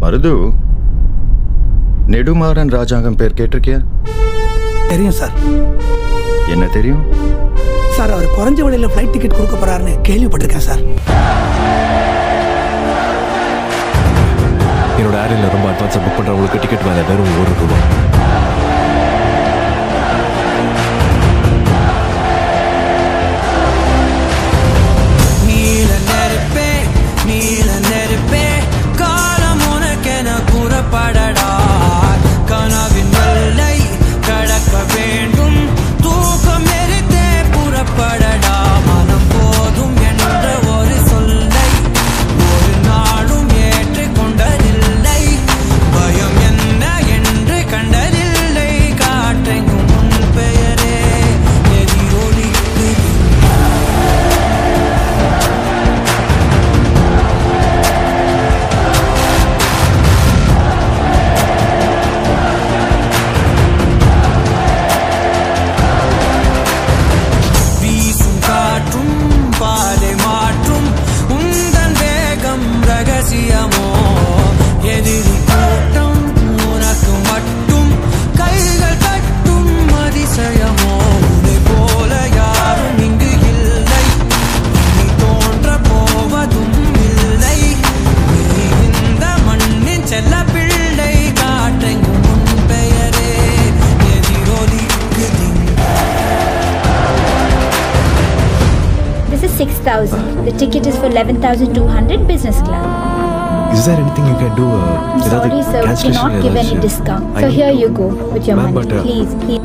மருது நெடுமாறன் ராஜாங்கம் பேர் கேட்டிருக்கியா தெரியும் சார் என்ன தெரியும் சார் அவர் குறைஞ்ச விலையில ஃப்ளைட் டிக்கெட் கொடுக்க போறாருன்னு கேள்விப்பட்டிருக்கேன் சார் என்னோட ஏர்லைனில் ரொம்ப அட்வான்ஸாக புக் பண்ணுறவங்களுக்கு டிக்கெட் மேலே வெறும் ஒரு ரூபா நீல நெருப்பே நீல நெருப்பே காலம் உனக்கென கூறப்படடா கனவின் எல்லை கடக்க வேண்டும் தூக்கம் எரித்தே புறப்படடா மனம் போதும் என்ற ஒரு சொல்லை ஒரு நாளும் ஏற்றுக் கொண்டதில்லை பயம் என்ன என்று கண்டதில்லை காற்றெங்கும் உன் பெயரே எதிரொலிக்குது வீசும் காற்றும் பாதை மாற்றும் உந்தன் வேகம் ரகசியமோ எதிரி கூட்டம் உனக்கு மட்டும் கைகள் கட்டும் அதிசயமோ உன்னை போல யாரும் இங்கு இல்லை நீ தோன்ற போவதும் இல்லை நீ இந்த மண்ணின் செல்ல பிள்ளை காற்றெங்கும் உன் பெயரே எதிரொலிக்குதிங்க This is 6000. The ticket is for 11200 business class. Is there any thing you can do I'm sorry, sir. We cannot give any discount. So here you go with your Ma'am, money. but, uh, Please, please.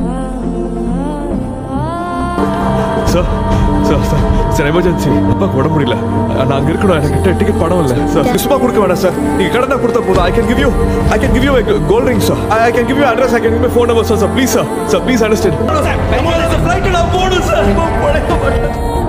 Sir sir sir sir emergency அப்பாவுக்கு உடம்பு முடியல நான் அங்கே இருக்கணும் எனக்கு ticket பணம் இல்லை sir சும்மா கொடுக்க வேணாம் சார் நீங்கள் கடனா கொடுத்தா போதும் I can give you I can give you gold ring sir I can give you address I can give phone number sir sir please sir sir please understand ஃப்ளைட்டில் நான் போகணும் சார்